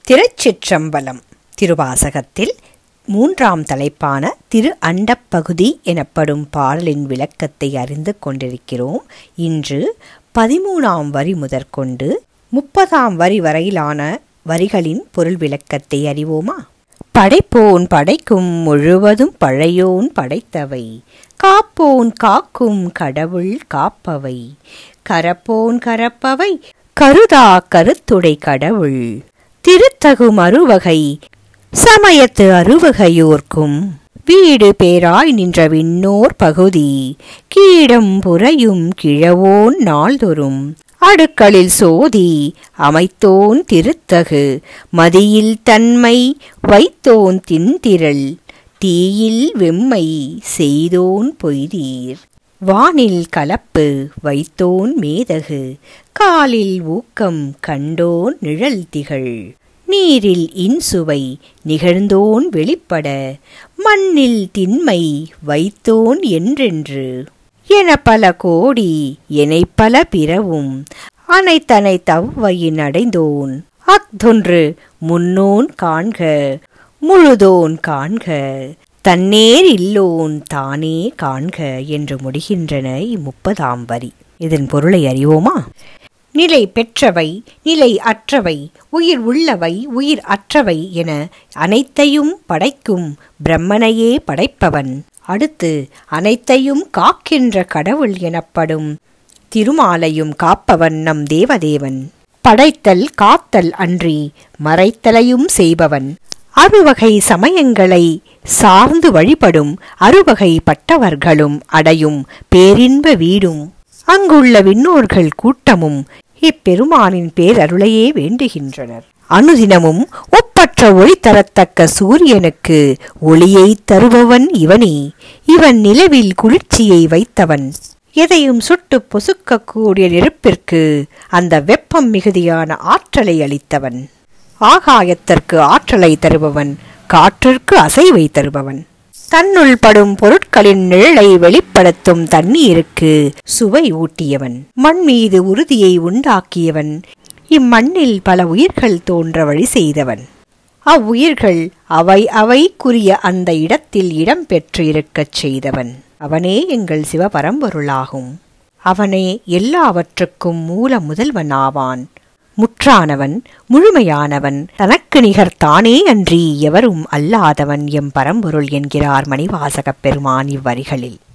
திருச்சிற்றம்பலம் திருவாசகத்தில் மூன்றாம் தலைப்பான திரு அண்டப்பகுதி எனப்படும் பாடலின் விளக்கத்தை அறிந்து கொண்டிருக்கிறோம் இன்று பதிமூணாம் வரி முதற்கொண்டு முப்பதாம் வரி வரையிலான வரிகளின் பொருள் விளக்கத்தை அறிவோமா படைப்போன் படைக்கும் முழுவதும் பழையோன் படைத்தவை காப்போன் காக்கும் கடவுள் காப்பவை கரப்போன் கரப்பவை கருதா கருத்துடை கடவுள் திருத்தகும் அருவகை சமயத்து அருவகையோர்க்கும் வீடு பேராய் நின்ற விண்ணோர் பகுதி கீடம் புறையும் கிழவோன் நாள்தொறும் அடுக்களில் சோதி அமைத்தோன் திருத்தகு மதியில் தன்மை வைத்தோன் தின்திரள் தீயில் வெம்மை செய்தோன் பொய்தீர் வானில் கலப்பு வைத்தோன் மேதகு காலில் ஊக்கம் கண்டோன் நிழல் திகழ் நீரில் இன்சுவை நிகழ்ந்தோன் வெளிப்பட மண்ணில் திண்மை வைத்தோன் என்றென்று என பல கோடி எனை பல பிறவும் அனைத்தனை தவ்வையின் அடைந்தோன் அத்தொன்று முன்னோன் காண்க முழுதோன் காண்க தன்னேர் இல்லோன் தானே காண்க என்று முடிகின்றன இம்முப்பதாம் வரி இதன் பொருளை அறிவோமா நிலை பெற்றவை நிலை அற்றவை உயிர் உள்ளவை உயிர் அற்றவை என அனைத்தையும் படைக்கும் பிரம்மனையே படைப்பவன் அடுத்து அனைத்தையும் காக்கின்ற கடவுள் எனப்படும் திருமாலையும் காப்பவன் நம் தேவதேவன் படைத்தல் காத்தல் அன்றி மறைத்தலையும் செய்பவன் அறுவகை சமயங்களை சார்ந்து வழிபடும் அறுவகை பட்டவர்களும் அடையும் பேரின்ப வீடும் அங்குள்ள விண்ணோர்கள் கூட்டமும் இப்பெருமானின் பேரருளையே வேண்டுகின்றனர் அனுதினமும் ஒப்பற்ற ஒளி தரத்தக்க சூரியனுக்கு ஒளியை தருபவன் இவனே இவன் நிலவில் குளிர்ச்சியை வைத்தவன் எதையும் சுட்டு பொசுக்கக்கூடிய நெருப்பிற்கு அந்த வெப்பம் மிகுதியான ஆற்றலை அளித்தவன் ஆகாயத்திற்கு ஆற்றலை தருபவன் காற்றிற்கு அசைவை தருபவன் தன்னுள் படும் பொருட்களின் நிழலை வெளிப்படுத்தும் தண்ணீருக்கு சுவை ஊட்டியவன் மண் மீது உறுதியை உண்டாக்கியவன் இம்மண்ணில் பல உயிர்கள் தோன்ற வழி செய்தவன் அவ்வுயிர்கள் அவை அவைக்குரிய அந்த இடத்தில் இடம் பெற்று இருக்கச் செய்தவன் அவனே எங்கள் சிவபரம்பொருளாகும் அவனே எல்லாவற்றுக்கும் மூல முதல்வன் ஆவான் முற்றானவன் முழுமையானவன் தனக்கு நிகர் தானே அன்றி எவரும் அல்லாதவன் எம் பரம்பொருள் என்கிறார் மணிவாசகப் பெருமான் இவ்வரிகளில்